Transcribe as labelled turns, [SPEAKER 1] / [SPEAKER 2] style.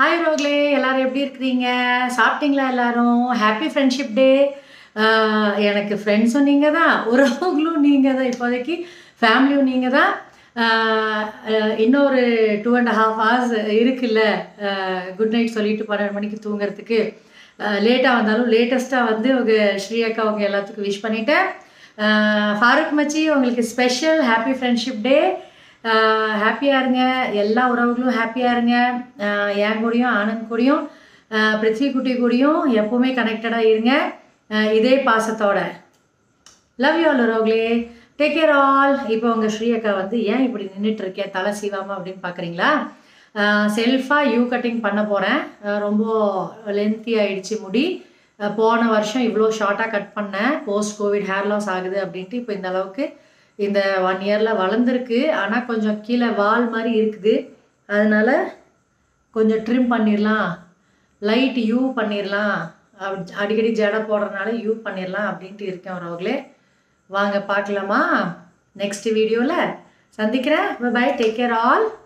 [SPEAKER 1] hi ரோக்லே எல்லாரும் எப்படி இருக்கிறீங்க சாப்பிட்டீங்களா எல்லாரும் ஹாப்பி ஃப்ரெண்ட்ஷிப் டே எனக்கு ஃப்ரெண்ட்ஸும் நீங்கள் தான் உறவுகளும் நீங்கள் தான் இப்போதைக்கு ஃபேமிலியும் நீங்கள் தான் ஆஹ் அஹ் இன்னொரு டூ அண்ட் ஹாஃப் ஹவர்ஸ் இருக்குல்ல குட் நைட் சொல்லிட்டு பன்னெண்டு மணிக்கு தூங்குறதுக்கு லேட்டாக வந்தாலும் லேட்டஸ்ட்டாக வந்து உங்கள் ஸ்ரீ அக்கா அவங்க எல்லாத்துக்கும் விஷ் பண்ணிட்டேன் ஆஹ் ஃபாரூக் மச்சி உங்களுக்கு ஸ்பெஷல் ஹாப்பி ஃப்ரெண்ட்ஷிப் டே ஹாப்பியாக இருங்க எல்லா உறவுகளும் ஹாப்பியாக இருங்க ஆஹ் என் கூடயும் ஆனந்த் கூடயும் ஆஹ் பிருத்வி குட்டி கூடயும் எப்போவுமே கனெக்டடாக இருங்க ஆஹ் இதே பாசத்தோட லவ் யூ ஆல் உறவுகளே டேக் கேர் ஆல் இப்போ உங்கள் ஸ்ரீ அக்கா வந்து ஏன் இப்படி நின்றுட்டு இருக்கேன் தலை சீவாமல் அப்படின்னு பார்க்குறீங்களா செல்ஃபாக யூ கட்டிங் பண்ண போகிறேன் ரொம்ப லென்த்தி ஆயிடுச்சு முடி அஹ் போன வருஷம் இவ்வளோ ஷார்ட்டாக கட் பண்ணேன் போஸ்ட் கோவிட் ஹேர் லாஸ் ஆகுது அப்படின்ட்டு இப்போ இந்த அளவுக்கு இந்த ஒன் இயரில் வளர்ந்துருக்கு ஆனால் கொஞ்சம் கீழே வால் மாதிரி இருக்குது அதனால கொஞ்சம் ட்ரிம் பண்ணிடலாம் லைட் யூ பண்ணிடலாம் அப்படி- அடிக்கடி ஜடை போடுறதுனால யூ பண்ணிடலாம் அப்படின்ட்டு இருக்கேன் உறவுகளே வாங்க பார்க்கலாமா நெக்ஸ்ட் வீடியோவில் சந்திக்கிறேன் பை டேக் கேர் ஆல்